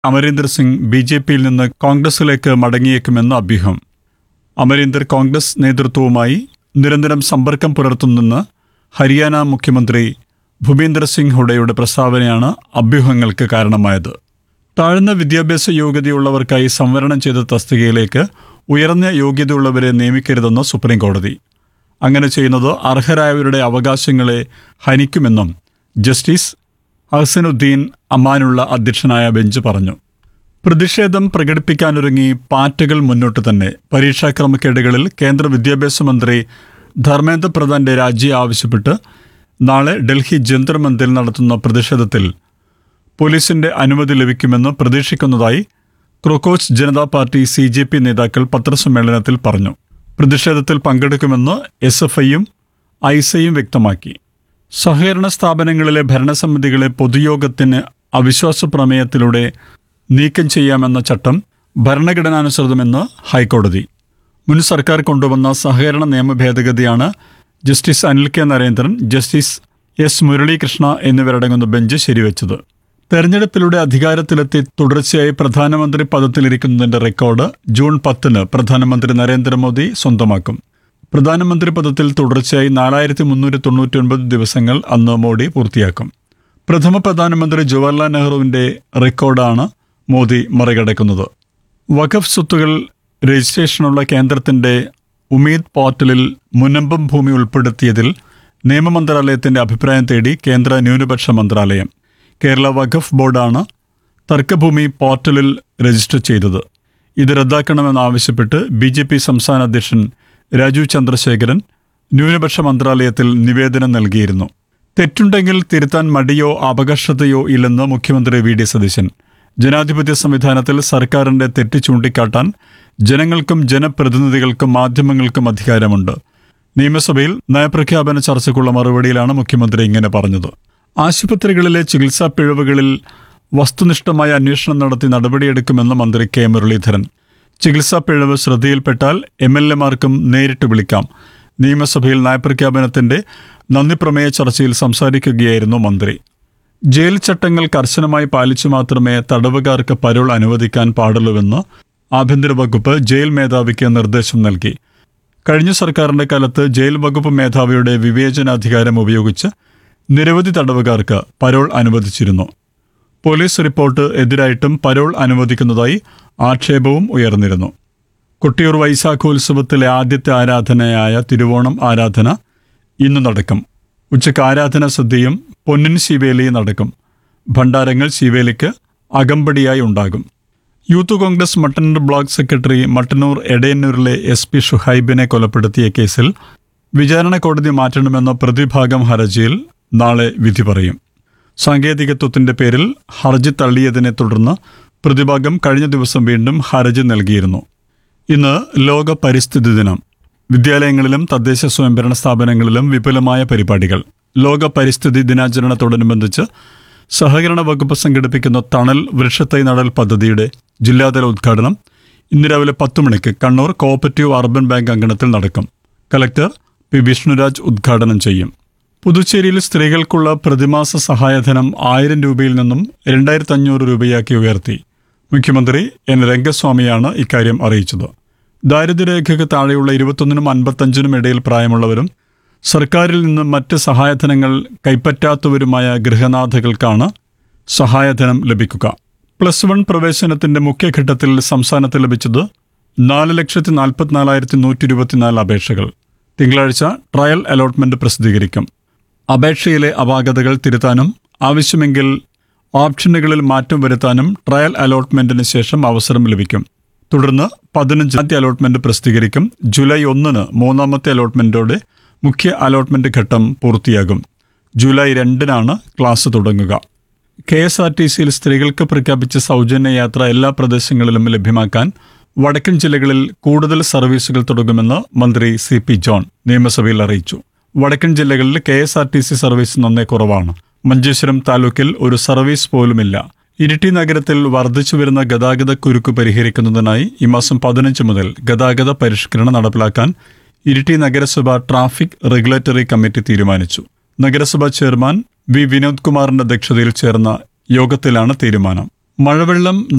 Amarinder Singh B J പിയിൽ നിന്ന് കോൺഗ്രസിലേക്ക് മടങ്ങിയേക്കുമെന്ന് അഭ്യൂഹം അമരീന്ദർ കോൺഗ്രസ് നേതൃത്വവുമായി നിരന്തരം സമ്പർക്കം പുലർത്തുന്നെന്ന് ഹരിയാന മുഖ്യമന്ത്രി ഭൂപീന്ദർ സിംഗ് ഹുഡയുടെ പ്രസ്താവനയാണ് അഭ്യൂഹങ്ങൾക്ക് കാരണമായത് താഴ്ന്ന വിദ്യാഭ്യാസ യോഗ്യതയുള്ളവർക്കായി സംവരണം ചെയ്ത തസ്തികയിലേക്ക് ഉയർന്ന യോഗ്യതയുള്ളവരെ നിയമിക്കരുതെന്ന് സുപ്രീം കോടതി അങ്ങനെ ചെയ്യുന്നത് അർഹരായവരുടെ അവകാശങ്ങളെ ഹനിക്കുമെന്നും ജസ്റ്റിസ് ഹസനുദ്ദീൻ അമാനുള്ള അധ്യക്ഷനായ ബെഞ്ച് പറഞ്ഞു പ്രതിഷേധം പ്രകടിപ്പിക്കാനൊരുങ്ങി പാറ്റകൾ മുന്നോട്ട് തന്നെ പരീക്ഷാ ക്രമക്കേടുകളിൽ കേന്ദ്ര വിദ്യാഭ്യാസ മന്ത്രി ധർമ്മേന്ദ്ര പ്രധാന്റെ രാജി ആവശ്യപ്പെട്ട് നാളെ ഡൽഹി ജന്തർ മന്ദിറിൽ നടത്തുന്ന പ്രതിഷേധത്തിൽ പോലീസിന്റെ അനുമതി ലഭിക്കുമെന്ന് പ്രതീക്ഷിക്കുന്നതായി ക്രോക്കോച്ച് Janata party C J P നേതാക്കൾ പത്രസമ്മേളനത്തിൽ പറഞ്ഞു പ്രതിഷേധത്തിൽ പങ്കെടുക്കുമെന്ന് എസ് എഫ് ഐയും ഐസയും വ്യക്തമാക്കി സഹകരണ സ്ഥാപനങ്ങളിലെ ഭരണസമിതികളെ പൊതുയോഗത്തിന് അവിശ്വാസ പ്രമേയത്തിലൂടെ നീക്കം ചെയ്യാമെന്ന ചട്ടം ഭരണഘടനാനുസൃതമെന്ന് ഹൈക്കോടതി മുൻ സർക്കാർ കൊണ്ടുവന്ന സഹകരണ നിയമ ഭേദഗതിയാണ് justice Anil K Narendran justice S Muralikrishna എന്നിവരടങ്ങുന്ന ബെഞ്ച് ശരിവെച്ചത് തെരഞ്ഞെടുപ്പിലൂടെ അധികാരത്തിലെത്തി തുടർച്ചയായി പ്രധാനമന്ത്രി പദത്തിലിരിക്കുന്നതിന്റെ റെക്കോർഡ് ജൂൺ പത്തിന് പ്രധാനമന്ത്രി നരേന്ദ്രമോദി സ്വന്തമാക്കും പ്രധാനമന്ത്രി പദത്തിൽ തുടർച്ചയായി നാലായിരത്തി മുന്നൂറ്റി തൊണ്ണൂറ്റി ഒൻപത് ദിവസങ്ങൾ അന്ന് മോഡി പൂർത്തിയാക്കും പ്രഥമ പ്രധാനമന്ത്രി ജവഹർലാൽ നെഹ്റുവിന്റെ റെക്കോർഡാണ് മോദി മറികടക്കുന്നത് വഖഫ് സ്വത്തുകൾ രജിസ്ട്രേഷനുള്ള കേന്ദ്രത്തിന്റെ ഉമീദ് പോർട്ടലിൽ മുനമ്പം ഭൂമി ഉൾപ്പെടുത്തിയതിൽ നിയമമന്ത്രാലയത്തിന്റെ അഭിപ്രായം തേടി കേന്ദ്ര ന്യൂനപക്ഷ മന്ത്രാലയം കേരള വഖഫ് ബോർഡാണ് തർക്കഭൂമി പോർട്ടലിൽ രജിസ്റ്റർ ചെയ്തത് ഇത് റദ്ദാക്കണമെന്നാവശ്യപ്പെട്ട് ബി ജെ പി സംസ്ഥാന അധ്യക്ഷൻ രാജീവ് ചന്ദ്രശേഖരൻ ന്യൂനപക്ഷ മന്ത്രാലയത്തിൽ നിവേദനം നൽകിയിരുന്നു തെറ്റുണ്ടെങ്കിൽ തിരുത്താൻ മടിയോ അപകർഷതയോ ഇല്ലെന്ന് മുഖ്യമന്ത്രി വി ഡി സതീശൻ ജനാധിപത്യ സംവിധാനത്തിൽ സർക്കാരിന്റെ തെറ്റ് ചൂണ്ടിക്കാട്ടാൻ ജനങ്ങൾക്കും ജനപ്രതിനിധികൾക്കും മാധ്യമങ്ങൾക്കും അധികാരമുണ്ട് നിയമസഭയിൽ നയപ്രഖ്യാപന ചർച്ചയ്ക്കുള്ള മറുപടിയിലാണ് മുഖ്യമന്ത്രി ഇങ്ങനെ പറഞ്ഞത് ആശുപത്രികളിലെ ചികിത്സാ പിഴവുകളിൽ വസ്തുനിഷ്ഠമായ അന്വേഷണം നടത്തി നടപടിയെടുക്കുമെന്ന് മന്ത്രി കെ മുരളീധരൻ ചികിത്സാ പിഴവ് ശ്രദ്ധയിൽപ്പെട്ടാൽ എം എൽ എമാർക്കും നേരിട്ട് വിളിക്കാം നിയമസഭയിൽ നയപ്രഖ്യാപനത്തിന്റെ നന്ദിപ്രമേയ ചർച്ചയിൽ സംസാരിക്കുകയായിരുന്നു മന്ത്രി ജയിൽ ചട്ടങ്ങൾ കർശനമായി പാലിച്ചു മാത്രമേ തടവുകാർക്ക് പരോൾ അനുവദിക്കാൻ പാടുള്ളൂവെന്ന് ആഭ്യന്തര വകുപ്പ് ജയിൽ മേധാവിക്ക് നിർദ്ദേശം നൽകി കഴിഞ്ഞ സർക്കാരിന്റെ കാലത്ത് ജയിൽ വകുപ്പ് മേധാവിയുടെ വിവേചനാധികാരം ഉപയോഗിച്ച് നിരവധി തടവുകാർക്ക് പരോൾ അനുവദിച്ചിരുന്നു പോലീസ് റിപ്പോർട്ട് എതിരായിട്ടും പരോൾ അനുവദിക്കുന്നതായി ആക്ഷേപവും ഉയർന്നിരുന്നു കൊട്ടിയൂർ വൈശാഖോത്സവത്തിലെ ആദ്യത്തെ ആരാധനയായ തിരുവോണം ആരാധന ഇന്ന് നടക്കും ഉച്ചയ്ക്ക് ആരാധന സദ്യയും പൊന്നിൻ ശിവേലി നടക്കും ഭണ്ഡാരങ്ങൾ ശിവേലിക്ക് അകമ്പടിയായി ഉണ്ടാകും youth Congress Mattannur block secretary Mattannur എടയന്നൂരിലെ എസ് പി ഷുഹൈബിനെ കൊലപ്പെടുത്തിയ കേസിൽ വിചാരണ കോടതി മാറ്റണമെന്ന പ്രതിഭാഗം ഹർജിയിൽ നാളെ വിധി പറയും സാങ്കേതികത്വത്തിന്റെ പേരിൽ ഹർജി തള്ളിയതിനെ തുടർന്ന് പ്രതിഭാഗം കഴിഞ്ഞ ദിവസം വീണ്ടും ഹർജി നൽകിയിരുന്നു ഇന്ന് ലോക പരിസ്ഥിതി ദിനം വിദ്യാലയങ്ങളിലും തദ്ദേശ സ്വയംഭരണ സ്ഥാപനങ്ങളിലും വിപുലമായ പരിപാടികൾ ലോക പരിസ്ഥിതി ദിനാചരണത്തോടനുബന്ധിച്ച് സഹകരണ വകുപ്പ് സംഘടിപ്പിക്കുന്ന തണൽ വൃക്ഷത്തൈ നടൽ പദ്ധതിയുടെ ജില്ലാതല ഉദ്ഘാടനം ഇന്ന് രാവിലെ പത്ത് മണിക്ക് കണ്ണൂർ കോഓപ്പറേറ്റീവ് അർബൻ ബാങ്ക് അങ്കണത്തിൽ നടക്കും കലക്ടർ പി വിഷ്ണുരാജ് ഉദ്ഘാടനം ചെയ്യും പുതുച്ചേരിയിൽ സ്ത്രീകൾക്കുള്ള പ്രതിമാസ സഹായധനം ആയിരം രൂപയിൽ നിന്നും രണ്ടായിരത്തി അഞ്ഞൂറ് രൂപയാക്കി ഉയർത്തി മുഖ്യമന്ത്രി എൻ രംഗസ്വാമിയാണ് ഇക്കാര്യം അറിയിച്ചത് ദാരിദ്ര്യരേഖയ്ക്ക് താഴെയുള്ള ഇരുപത്തൊന്നിനും അൻപത്തഞ്ചിനും ഇടയിൽ പ്രായമുള്ളവരും സർക്കാരിൽ നിന്നും മറ്റ് സഹായധനങ്ങൾ കൈപ്പറ്റാത്തവരുമായ ഗൃഹനാഥകൾക്കാണ് സഹായധനം ലഭിക്കുക പ്ലസ് വൺ പ്രവേശനത്തിന്റെ മുഖ്യഘട്ടത്തിൽ സംസ്ഥാനത്ത് ലഭിച്ചത് നാല് ലക്ഷത്തി നാൽപ്പത്തിനാലായിരത്തി നൂറ്റി ഇരുപത്തിനാല് അപേക്ഷകൾ തിങ്കളാഴ്ച ട്രയൽ അലോട്ട്മെന്റ് പ്രസിദ്ധീകരിക്കും അപേക്ഷയിലെ അപാകതകൾ തിരുത്താനും ആവശ്യമെങ്കിൽ ഓപ്ഷനുകളിൽ മാറ്റം വരുത്താനും ട്രയൽ അലോട്ട്മെന്റിന് ശേഷം അവസരം ലഭിക്കും തുടർന്ന് പതിനഞ്ചാമത്തെ അലോട്ട്മെന്റ് പ്രസിദ്ധീകരിക്കും ജൂലൈ ഒന്നിന് മൂന്നാമത്തെ അലോട്ട്മെന്റോടെ മുഖ്യ അലോട്ട്മെന്റ് ഘട്ടം പൂർത്തിയാകും ജൂലൈ രണ്ടിനാണ് ക്ലാസ് തുടങ്ങുക കെ എസ് ആർ ടി സിയിൽ സ്ത്രീകൾക്ക് പ്രഖ്യാപിച്ച സൗജന്യ യാത്ര എല്ലാ പ്രദേശങ്ങളിലും ലഭ്യമാക്കാൻ വടക്കൻ ജില്ലകളിൽ കൂടുതൽ സർവീസുകൾ തുടങ്ങുമെന്ന് മന്ത്രി സി പി ജോൺ നിയമസഭയിൽ അറിയിച്ചു വടക്കൻ ജില്ലകളിൽ K S R T C service നന്നേ കുറവാണ് മഞ്ചേശ്വരം താലൂക്കിൽ ഒരു സർവീസ് പോലുമില്ല ഇരിട്ടി നഗരത്തിൽ വർദ്ധിച്ചു വരുന്ന ഗതാഗത കുരുക്ക് പരിഹരിക്കുന്നതിനായി ഈ മാസം പതിനഞ്ച് മുതൽ ഗതാഗത പരിഷ്കരണം നടപ്പിലാക്കാൻ ഇരിട്ടി നഗരസഭ ട്രാഫിക് റെഗുലേറ്ററി കമ്മിറ്റി തീരുമാനിച്ചു നഗരസഭാ ചെയർമാൻ വി വിനോദ് കുമാറിന്റെ അധ്യക്ഷതയിൽ ചേർന്ന യോഗത്തിലാണ് തീരുമാനം മഴവെള്ളം